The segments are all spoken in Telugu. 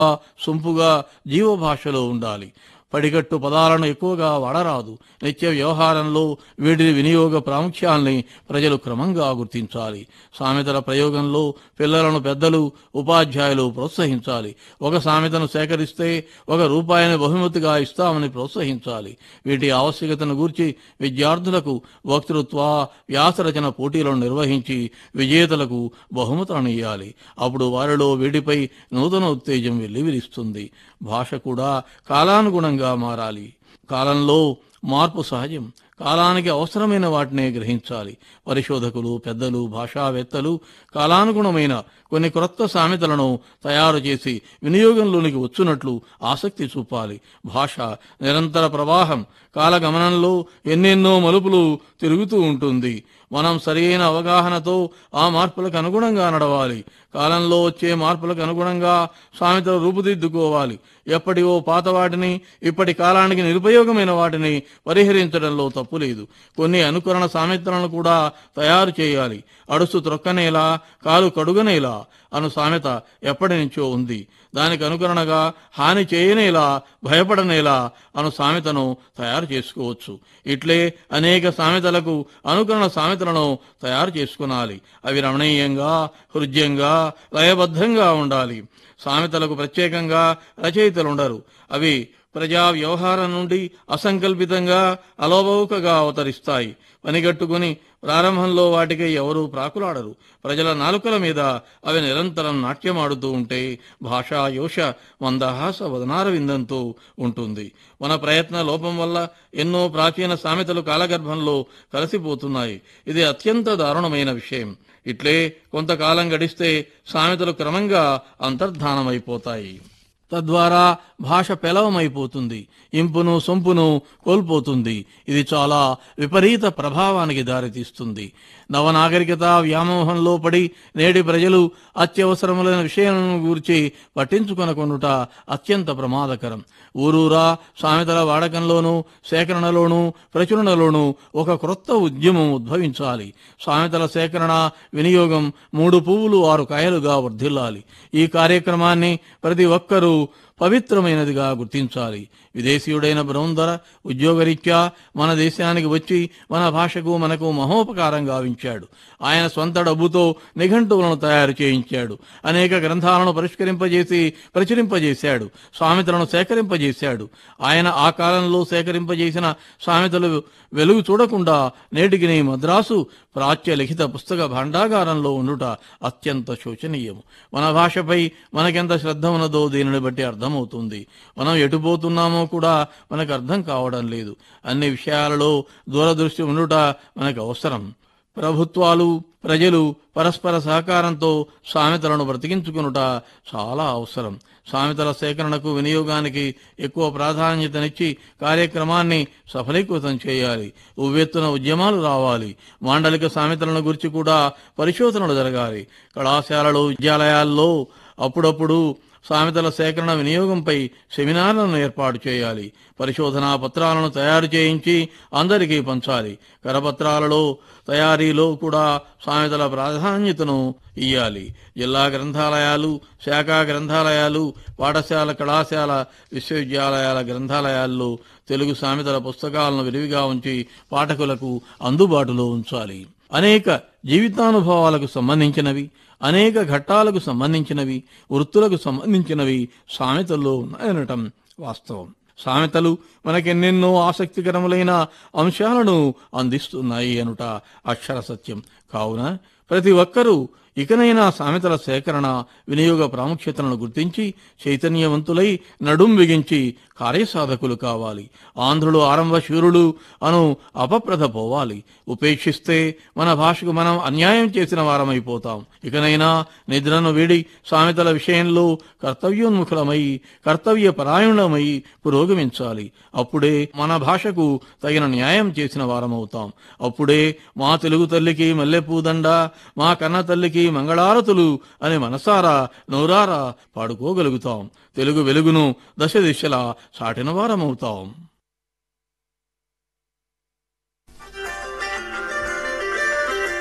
సొంపుగా జీవభాషలో ఉండాలి పడిగట్టు పదాలను ఎక్కువగా వాడరాదు నిత్య వ్యవహారంలో వీటిని వినియోగ ప్రాముఖ్యాల్ని ప్రజలు క్రమంగా గుర్తించాలి సామెతల ప్రయోగంలో పిల్లలను పెద్దలు ఉపాధ్యాయులు ప్రోత్సహించాలి ఒక సామెతను సేకరిస్తే ఒక రూపాయిని బహుమతిగా ఇస్తామని ప్రోత్సహించాలి వీటి ఆవశ్యకతను గూర్చి విద్యార్థులకు వక్తృత్వ వ్యాసరచన పోటీలను నిర్వహించి విజేతలకు బహుమతులను ఇవ్వాలి అప్పుడు వారిలో వీటిపై నూతన ఉత్తేజం వెల్లివిరిస్తుంది భాష కూడా కాలానుగుణంగా మారాలి కాలంలో మార్పు సహజం కాలానికి అవసరమైన వాటినే గ్రహించాలి పరిశోధకులు పెద్దలు భాషావేత్తలు కాలానుగుణమైన కొన్ని క్రొత్త సామెతలను తయారు చేసి వినియోగంలోనికి వచ్చునట్లు ఆసక్తి చూపాలి భాష నిరంతర ప్రవాహం కాలగమనంలో ఎన్నెన్నో మలుపులు తిరుగుతూ ఉంటుంది మనం సరియైన అవగాహనతో ఆ మార్పులకు అనుగుణంగా నడవాలి కాలంలో వచ్చే మార్పులకు అనుగుణంగా సామెతలు రూపుదిద్దుకోవాలి ఎప్పటివో పాత వాటిని ఇప్పటి కాలానికి నిరుపయోగమైన వాటిని పరిహరించడంలో తప్పు లేదు కొన్ని అనుకరణ సామెతలను కూడా తయారు చేయాలి అడుసు త్రొక్కనేలా కాలు కడుగనేలా అను సామెత ఎప్పటి నుంచో ఉంది దానికి అనుకరణగా హాని చేయనేలా భయపడనేలా అను సామెతను తయారు చేసుకోవచ్చు ఇట్లే అనేక సామెతలకు అనుకరణ సామెతలను తయారు చేసుకునాలి అవి రమణీయంగా హృద్యంగా లయబద్ధంగా ఉండాలి సామెతలకు ప్రత్యేకంగా రచయితలుండరు అవి ప్రజా వ్యవహారం నుండి అసంకల్పితంగా అలోబౌకగా అవతరిస్తాయి పనిగట్టుకుని ప్రారంభంలో వాటికి ఎవరూ ప్రాకులాడరు ప్రజల నాలుకల మీద అవి నిరంతరం నాట్యమాడుతూ ఉంటే భాషా యోష మందహాస వదనార విందంతో ఉంటుంది మన ప్రయత్న లోపం వల్ల ఎన్నో ప్రాచీన సామెతలు కాలగర్భంలో కలిసిపోతున్నాయి ఇది అత్యంత దారుణమైన విషయం ఇట్లే కొంతకాలం గడిస్తే సామెతలు క్రమంగా అంతర్ధానమైపోతాయి తద్వారా భాష పెలవమైపోతుంది ఇంపును సొంపును కోల్పోతుంది ఇది చాలా విపరీత ప్రభావానికి దారితీస్తుంది నవనాగరికత వ్యామోహంలో పడి నేటి ప్రజలు అత్యవసరములైన విషయాలను గూర్చి పట్టించుకొనకొనుట అత్యంత ప్రమాదకరం ఊరూరా సామెతల వాడకంలోనూ సేకరణలోనూ ప్రచురణలోనూ ఒక క్రొత్త ఉద్యమం ఉద్భవించాలి సామెతల సేకరణ వినియోగం మూడు పువ్వులు ఆరు కాయలుగా వర్ధిల్లాలి ఈ కార్యక్రమాన్ని ప్రతి ఒక్కరూ పవిత్రమైనదిగా గుర్తించాలి విదేశీయుడైన బృందర ఉద్యోగరీత్యా మన దేశానికి వచ్చి మన భాషకు మనకు మహోపకారం గావించాడు ఆయన సొంత డబ్బుతో నిఘంటువులను తయారు చేయించాడు అనేక గ్రంథాలను పరిష్కరింపజేసి ప్రచురింపజేశాడు సామెతలను సేకరింపజేశాడు ఆయన ఆ కాలంలో సేకరింపజేసిన సామెతలు వెలుగు చూడకుండా నేటికి నీ మద్రాసు ప్రాచ్య లిఖిత పుస్తక భాండాగారంలో ఉండుట అత్యంత శోచనీయము మన భాషపై మనకెంత శ్రద్ధ ఉన్నదో దీనిని బట్టి అర్థమవుతుంది మనం ఎటుపోతున్నామో కూడా మనకు అర్థం కావడం లేదు అన్ని విషయాలలో దూరదృష్టి ఉండుట మనకు అవసరం ప్రభుత్వాలు ప్రజలు పరస్పర సహకారంతో సామెతలను బ్రతికించుకునుట చాలా అవసరం సామెతల సేకరణకు వినియోగానికి ఎక్కువ ప్రాధాన్యతనిచ్చి కార్యక్రమాన్ని సఫలీకృతం చేయాలి ఉవ్వెత్తున ఉద్యమాలు రావాలి మాండలిక సామెతలను గురించి కూడా పరిశోధనలు జరగాలి కళాశాలలు విద్యాలయాల్లో అప్పుడప్పుడు సామెతల సేకరణ వినియోగంపై సెమినార్లను ఏర్పాటు చేయాలి పరిశోధనా పత్రాలను తయారు చేయించి అందరికీ పంచాలి కరపత్రాలలో తయారీలో కూడా సామెతల ప్రాధాన్యతను ఇయ్యాలి జిల్లా గ్రంథాలయాలు శాఖా గ్రంథాలయాలు పాఠశాల కళాశాల విశ్వవిద్యాలయాల గ్రంథాలయాల్లో తెలుగు సామెతల పుస్తకాలను విరివిగా ఉంచి పాఠకులకు అందుబాటులో ఉంచాలి అనేక జీవితానుభవాలకు సంబంధించినవి అనేక ఘట్టాలకు సంబంధించినవి వృత్తులకు సంబంధించినవి సామెతల్లో ఉన్నాయనటం వాస్తవం సామెతలు మనకెన్నెన్నో ఆసక్తికరములైన అంశాలను అందిస్తున్నాయి అనుట అక్షర సత్యం కావున ప్రతి ఒక్కరూ ఇకనైనా సామెతల సేకరణ వినియోగ ప్రాముఖ్యతలను గుర్తించి చైతన్యవంతులై నడుం బిగించి కార్యసాధకులు కావాలి ఆంధ్రులు ఆరంభ శూరులు అను అపప్రథ పోవాలి ఉపేక్షిస్తే మన భాషకు మనం అన్యాయం చేసిన వారమైపోతాం ఇకనైనా నిద్రను వీడి సామెతల విషయంలో కర్తవ్యోన్ముఖులమై కర్తవ్య పరాయణమై పురోగమించాలి అప్పుడే మన భాషకు తగిన న్యాయం చేసిన వారమవుతాం అప్పుడే మా తెలుగు తల్లికి మల్లెపూదండ మా కన్న తల్లికి మంగళారతులు అని మనసారా నోరారా పాడుకోగలుగుతాం తెలుగు వెలుగును దశ దిశలా సాటిన వారమవుతాం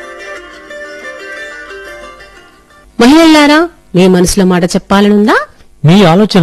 మహిళలారా మీ మనసులో మాట చెప్పాలనుందా మీ ఆలోచన